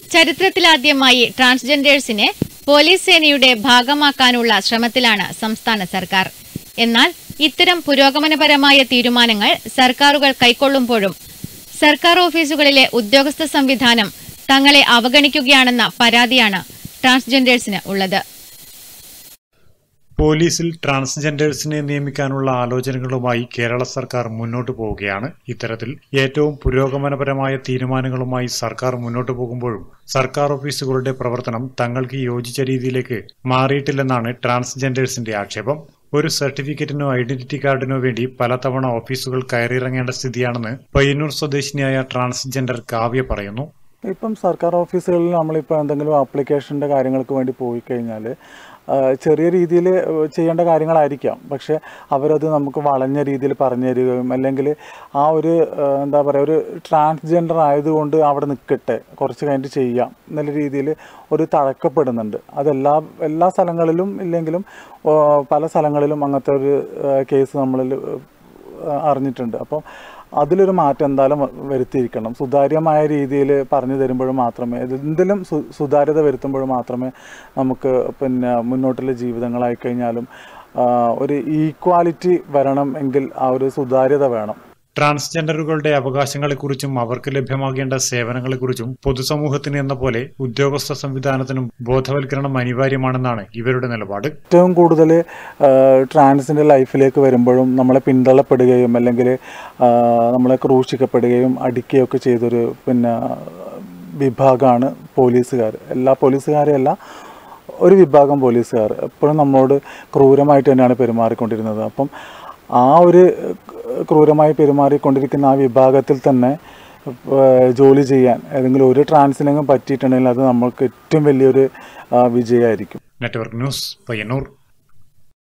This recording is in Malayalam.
ചരിത്രത്തിലാദ്യമായി ട്രാൻസ്ജെൻഡേഴ്സിനെ പോലീസ് സേനയുടെ ഭാഗമാക്കാനുള്ള ശ്രമത്തിലാണ് സംസ്ഥാന സർക്കാർ എന്നാൽ ഇത്തരം പുരോഗമനപരമായ തീരുമാനങ്ങൾ സർക്കാരുകൾ കൈക്കൊള്ളുമ്പോഴും സർക്കാർ ഓഫീസുകളിലെ ഉദ്യോഗസ്ഥ സംവിധാനം തങ്ങളെ അവഗണിക്കുകയാണെന്ന പരാതിയാണ് ട്രാൻസ്ജെൻഡേഴ്സിന് ഉള്ളത് പോലീസിൽ ട്രാൻസ്ജെൻഡേഴ്സിനെ നിയമിക്കാനുള്ള ആലോചനകളുമായി കേരള സർക്കാർ മുന്നോട്ടു പോവുകയാണ് ഇത്തരത്തിൽ ഏറ്റവും പുരോഗമനപരമായ തീരുമാനങ്ങളുമായി സർക്കാർ മുന്നോട്ടു പോകുമ്പോഴും സർക്കാർ ഓഫീസുകളുടെ പ്രവർത്തനം തങ്ങൾക്ക് യോജിച്ച രീതിയിലേക്ക് മാറിയിട്ടില്ലെന്നാണ് ട്രാൻസ്ജെൻഡേഴ്സിന്റെ ആക്ഷേപം ഒരു സർട്ടിഫിക്കറ്റിനോ ഐഡന്റിറ്റി കാർഡിനോ വേണ്ടി പലതവണ ഓഫീസുകൾ കയറിയിറങ്ങേണ്ട സ്ഥിതിയാണെന്ന് പയ്യന്നൂർ സ്വദേശിനിയായ ട്രാൻസ്ജെൻഡർ കാവ്യ പറയുന്നു ഇപ്പം സർക്കാർ ഓഫീസുകളിൽ നമ്മളിപ്പോൾ എന്തെങ്കിലും ആപ്ലിക്കേഷൻ്റെ കാര്യങ്ങൾക്ക് വേണ്ടി പോയി കഴിഞ്ഞാൽ ചെറിയ രീതിയിൽ ചെയ്യേണ്ട കാര്യങ്ങളായിരിക്കാം പക്ഷെ അവരത് നമുക്ക് വളഞ്ഞ രീതിയിൽ പറഞ്ഞു തരികയും അല്ലെങ്കിൽ ആ ഒരു ആ, എന്താ പറയുക ഒരു ട്രാൻസ്ജെൻഡർ ആയതുകൊണ്ട് അവിടെ നിൽക്കട്ടെ കുറച്ച് കഴിഞ്ഞിട്ട് ചെയ്യാം എന്നുള്ള രീതിയിൽ ഒരു തഴക്കപ്പെടുന്നുണ്ട് അതെല്ലാ എല്ലാ സ്ഥലങ്ങളിലും ഇല്ലെങ്കിലും ഓ, പല സ്ഥലങ്ങളിലും അങ്ങനത്തെ ഒരു കേസ് നമ്മളിൽ ആ, അറിഞ്ഞിട്ടുണ്ട് അപ്പം അതിലൊരു മാറ്റം എന്തായാലും വരുത്തിയിരിക്കണം സുതാര്യമായ രീതിയിൽ പറഞ്ഞു തരുമ്പോൾ മാത്രമേ എന്തിലും സു സുതാര്യത വരുത്തുമ്പോൾ മാത്രമേ നമുക്ക് പിന്നെ മുന്നോട്ടുള്ള ജീവിതങ്ങളായി കഴിഞ്ഞാലും ആ, ഒരു ഈക്വാലിറ്റി വരണം എങ്കിൽ ആ ഒരു സുതാര്യത വേണം ട്രാൻസ്ജെൻഡറുകളുടെ അവകാശങ്ങളെക്കുറിച്ചും അവർക്ക് ലഭ്യമാകേണ്ട സേവനങ്ങളെക്കുറിച്ചും പൊതുസമൂഹത്തിന് എന്ന പോലെ ഉദ്യോഗസ്ഥ സംവിധാനത്തിനും ബോധവൽക്കരണം അനിവാര്യമാണെന്നാണ് ഇവരുടെ നിലപാട് ഏറ്റവും കൂടുതൽ ട്രാൻസിൻ്റെ ലൈഫിലേക്ക് വരുമ്പോഴും നമ്മളെ പിന്തള്ളപ്പെടുകയും അല്ലെങ്കിൽ ആ, നമ്മളെ ക്രൂശിക്കപ്പെടുകയും അടിക്കുകയൊക്കെ ചെയ്തൊരു പിന്നെ വിഭാഗമാണ് പോലീസുകാർ എല്ലാ പോലീസുകാരെയും അല്ല ഒരു വിഭാഗം പോലീസുകാർ എപ്പോഴും നമ്മളോട് ക്രൂരമായിട്ട് തന്നെയാണ് പെരുമാറിക്കൊണ്ടിരുന്നത് അപ്പം ആ ഒരു ക്രൂരമായി പെരുമാറിക്കൊണ്ടിരിക്കുന്ന ആ വിഭാഗത്തിൽ തന്നെ ഏഹ്, ജോലി ചെയ്യാൻ ഏതെങ്കിലും ഒരു ട്രാൻസിനെങ്കിലും പറ്റിയിട്ടുണ്ടെങ്കിൽ അത് നമ്മൾക്ക് ഏറ്റവും വലിയൊരു ആ, വിജയമായിരിക്കും നെറ്റ്വർക്ക് ന്യൂസ് പയ്യന്നൂർ